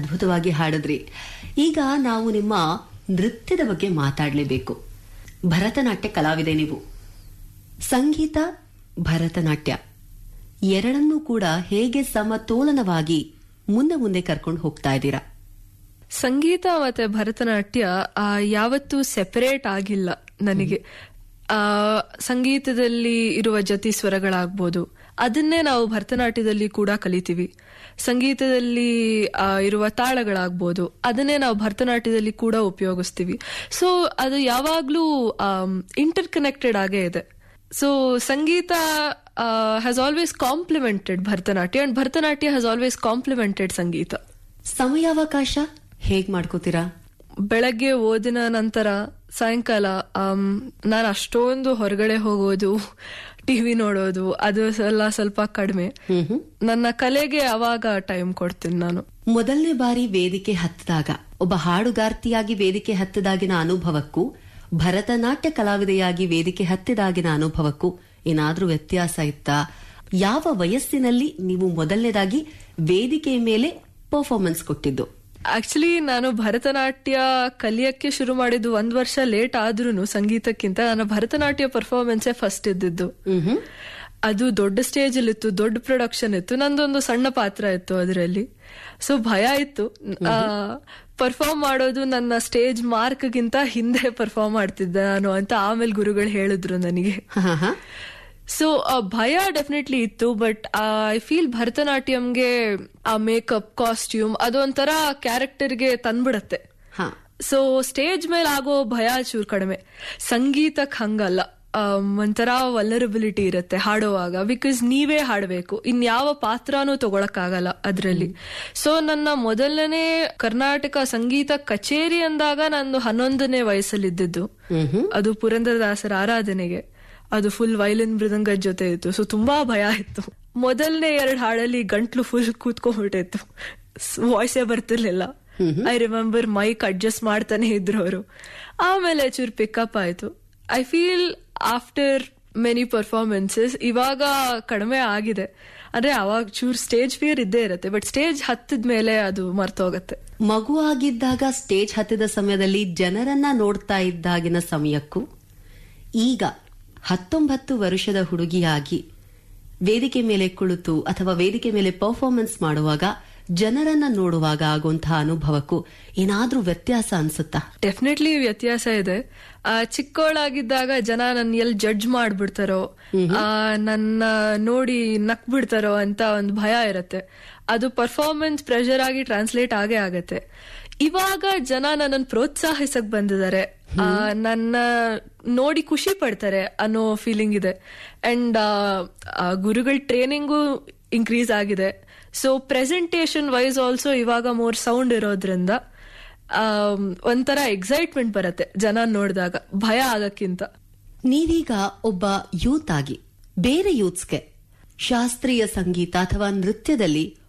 ಅದ್ಭುತವಾಗಿ ಹಾಡಿದ್ರಿ ಈಗ ನಾವು ನಿಮ್ಮ ನೃತ್ಯದ ಬಗ್ಗೆ ಮಾತಾಡಲೇಬೇಕು ಭರತನಾಟ್ಯ ಕಲಾವಿದೆ ನೀವು ಸಂಗೀತ ಭರತನಾಟ್ಯ ಎರಡನ್ನೂ ಕೂಡ ಹೇಗೆ ಸಮತೋಲನವಾಗಿ ಮುಂದೆ ಮುಂದೆ ಕರ್ಕೊಂಡು ಹೋಗ್ತಾ ಇದ್ದೀರಾ ಸಂಗೀತ ಮತ್ತೆ ಭರತನಾಟ್ಯ ಆ, ಯಾವತ್ತೂ ಸೆಪರೇಟ್ ಆಗಿಲ್ಲ ನನಗೆ ಆ ಸಂಗೀತದಲ್ಲಿ ಇರುವ ಜತಿ ಸ್ವರಗಳಾಗ್ಬೋದು ಅದನ್ನೇ ನಾವು ಭರತನಾಟ್ಯದಲ್ಲಿ ಕೂಡ ಕಲಿತೀವಿ ಸಂಗೀತದಲ್ಲಿ ಆ, ಇರುವ ತಾಳಗಳಾಗ್ಬೋದು ಅದನ್ನೇ ನಾವು ಭರತನಾಟ್ಯದಲ್ಲಿ ಕೂಡ ಉಪಯೋಗಿಸ್ತೀವಿ ಸೊ ಅದು ಯಾವಾಗ್ಲೂ ಇಂಟರ್ ಕನೆಕ್ಟೆಡ್ ಆಗೇ ಇದೆ so sangeetha has always complemented Bharatanatyam and Bharatanatyam has always complemented sangeetha ಸಮಯಾವಕಾಶ ಹೇಗ್ ಮಾಡ್ಕೋತೀರಾ ಬೆಳಗ್ಗೆ ಓದಿನ ನಂತರ ಸಾಯಂಕಾಲ ನಾನು ಅಷ್ಟೊಂದು ಹೊರಗಡೆ ಹೋಗೋದು ಟಿವಿ ನೋಡೋದು ಅದು ಎಲ್ಲ ಸ್ವಲ್ಪ ಕಡಿಮೆ ಹ್ಮ್ ಹ್ಮ್ ನನ್ನ ಕಲೆಗೆ ಅವಾಗ ಟೈಮ್ ಕೊಡ್ತೀನಿ ನಾನು ಮೊದಲನೇ ಬಾರಿ ವೇದಿಕೆ ಹತ್ತಿದಾಗ ಒಬ್ಬ ಹಾಡುಗಾರ್ತಿಯಾಗಿ ವೇದಿಕೆ ಹತ್ತಿದಾಗಿನ ಅನುಭವಕ್ಕೂ ಭರತನಾಟ್ಯ ಕಲಾವಿದೆಯಾಗಿ ವೇದಿಕೆ ಹತ್ತಿದಾಗಿನ ಅನುಭವಕ್ಕೂ ಏನಾದ್ರೂ ವ್ಯತ್ಯಾಸ ಇತ್ತಾ ಯಾವ ವಯಸ್ಸಿನಲ್ಲಿ ನೀವು ಮೊದಲನೇದಾಗಿ ವೇದಿಕೆಯ ಮೇಲೆ ಪರ್ಫಾರ್ಮೆನ್ಸ್ ಕೊಟ್ಟಿದ್ದು ಆಕ್ಚುಲಿ ನಾನು ಭರತನಾಟ್ಯ ಕಲಿಯಕ್ಕೆ ಶುರು ಮಾಡಿದ್ದು ಒಂದ್ ವರ್ಷ ಲೇಟ್ ಆದ್ರೂ ಸಂಗೀತಕ್ಕಿಂತ ನಾನು ಭರತನಾಟ್ಯ ಪರ್ಫಾರ್ಮೆನ್ಸೇ ಫಸ್ಟ್ ಇದ್ದಿದ್ದು ಹ್ಮ್ ಹ್ಮ್ ಅದು ದೊಡ್ಡ ಸ್ಟೇಜ್ ಅಲ್ಲಿ ಇತ್ತು ದೊಡ್ಡ ಪ್ರೊಡಕ್ಷನ್ ಇತ್ತು ನಂದೊಂದು ಸಣ್ಣ ಪಾತ್ರ ಇತ್ತು ಅದರಲ್ಲಿ ಸೊ ಭಯ ಇತ್ತು ಪರ್ಫಾರ್ಮ್ ಮಾಡೋದು ನನ್ನ ಸ್ಟೇಜ್ ಮಾರ್ಕ್ ಗಿಂತ ಹಿಂದೆ ಪರ್ಫಾರ್ಮ್ ಮಾಡ್ತಿದ್ದೆ ನಾನು ಅಂತ ಆಮೇಲೆ ಗುರುಗಳು ಹೇಳಿದ್ರು ನನಗೆ ಹ, ಹ, ಹ. ಸೊ ಭಯ ಡೆಫಿನೆಟ್ಲಿ ಇತ್ತು ಬಟ್ ಐ ಫೀಲ್ ಭರತನಾಟ್ಯಂಗೆ ಆ ಮೇಕಪ್ ಕಾಸ್ಟ್ಯೂಮ್ ಅದೊಂಥರ ಕ್ಯಾರೆಕ್ಟರ್ಗೆ ತಂದ್ಬಿಡತ್ತೆ ಹ. ಸೊ ಸ್ಟೇಜ್ ಮೇಲೆ ಆಗೋ ಭಯ ಚೂರ್ ಕಡಿಮೆ ಸಂಗೀತಕ್ಕೆ ಹಂಗಲ್ಲ ಆಮ್, ಒಂಥರ ವಲ್ಲರಬಿಲಿಟಿ ಇರುತ್ತೆ ಹಾಡುವಾಗ ಬಿಕಾಸ್ ನೀವೇ ಹಾಡಬೇಕು ಇನ್ಯಾವ ಪಾತ್ರನೂ ತಗೊಳಕ್ಕಾಗಲ್ಲ ಅದರಲ್ಲಿ ಸೊ ನನ್ನ ಮೊದಲನೇ ಕರ್ನಾಟಕ ಸಂಗೀತ ಕಚೇರಿ ಅಂದಾಗ ನಾನು ಹನ್ನೊಂದನೇ ವಯಸ್ಸಲ್ಲಿದ್ದಿದ್ದು ಹ್ಮ್ ಹ್ಮ್ ಅದು ಪುರಂದರದಾಸರ ಆರಾಧನೆಗೆ ಅದು ಫುಲ್ ವೈಲಿನ್ ಮೃದಂಗದ ಜೊತೆ ಇತ್ತು ಸೊ ತುಂಬಾ ಭಯ ಇತ್ತು ಮೊದಲನೇ ಎರಡು ಹಾಡಲ್ಲಿ ಗಂಟ್ಲು ಫುಲ್ ಕೂತ್ಕೊಂಡ್ಬಿಟ್ಟಿತ್ತು ವಾಯ್ಸೇ ಬರ್ತಿರ್ಲಿಲ್ಲ ಐ ರಿಮೆಂಬರ್ ಮೈಕ್ ಅಡ್ಜಸ್ಟ್ ಮಾಡ್ತಾನೆ ಇದ್ರು ಅವರು ಆಮೇಲೆ ಚೂರ್ ಪಿಕಪ್ ಆಯ್ತು I feel after many performances ಇವಾಗ ಕಡಿಮೆ ಆಗಿದೆ ಅಂದ್ರೆ ಅವಾಗ ಚೂರ್ ಸ್ಟೇಜ್ ಫಿಯರ್ ಇದ್ದೇ ಇರುತ್ತೆ ಬಟ್ ಸ್ಟೇಜ್ ಹತ್ತಿದ ಮೇಲೆ ಅದು ಮರ್ತೋಗತ್ತೆ ಮಗು ಆಗಿದ್ದಾಗ ಸ್ಟೇಜ್ ಹತ್ತಿದ ಸಮಯದಲ್ಲಿ ಜನರನ್ನ ನೋಡ್ತಾ ಇದ್ದಾಗಿನ ಸಮಯಕ್ಕೂ ಈಗ ಹತ್ತೊಂಬತ್ತು ವರ್ಷದ ಹುಡುಗಿಯಾಗಿ ವೇದಿಕೆ ಮೇಲೆ ಕುಳಿತು ಅಥವಾ ವೇದಿಕೆ ಮೇಲೆ ಪರ್ಫಾರ್ಮೆನ್ಸ್ ಮಾಡುವಾಗ ಜನರನ್ನ ನೋಡುವಾಗ ಆಗುವಂತಹ ಅನುಭವಕ್ಕೂ ಏನಾದ್ರೂ ವ್ಯತ್ಯಾಸ ಅನ್ಸುತ್ತಾ ಡೆಫಿನೆಟ್ಲಿ ವ್ಯತ್ಯಾಸ ಇದೆ ಆ, ಚಿಕ್ಕವಳಾಗಿದ್ದಾಗ ಜನ ನನ್ನ ಎಲ್ಲಿ ಜಡ್ಜ್ ಮಾಡ್ಬಿಡ್ತಾರೋ ಆ, ನನ್ನ ನೋಡಿ ನಕ್ ಬಿಡ್ತಾರೋ ಅಂತ ಒಂದು ಭಯ ಇರುತ್ತೆ ಅದು ಪರ್ಫಾರ್ಮೆನ್ಸ್ ಪ್ರೆಷರ್ ಆಗಿ ಟ್ರಾನ್ಸ್ಲೇಟ್ ಆಗೇ ಆಗತ್ತೆ ಇವಾಗ ಜನ ನನ್ನನ್ನು ಪ್ರೋತ್ಸಾಹಿಸಕ್ ಬಂದಿದ್ದಾರೆ ಆ, ನನ್ನ ನೋಡಿ ಖುಷಿ ಪಡ್ತಾರೆ ಅನ್ನೋ ಫೀಲಿಂಗ್ ಇದೆ ಅಂಡ್ ಗುರುಗಳ ಟ್ರೈನಿಂಗು ಇನ್ಕ್ರೀಸ್ ಆಗಿದೆ ಸೊ ಪ್ರೆಸೆಂಟೇಶನ್ ವೈಸ್ ಆಲ್ಸೋ ಇವಾಗ ಮೋರ್ ಸೌಂಡ್ ಇರೋದ್ರಿಂದ ಆಮ್, ಒಂಥರ ಎಕ್ಸೈಟ್ಮೆಂಟ್ ಬರುತ್ತೆ ಜನ ನೋಡಿದಾಗ ಭಯ ಆಗಕ್ಕಿಂತ ನೀವೀಗ ಒಬ್ಬ ಯೂತ್ ಆಗಿ ಬೇರೆ ಯೂತ್ಸ್ಗೆ ಶಾಸ್ತ್ರೀಯ ಸಂಗೀತ ಅಥವಾ ನೃತ್ಯದಲ್ಲಿ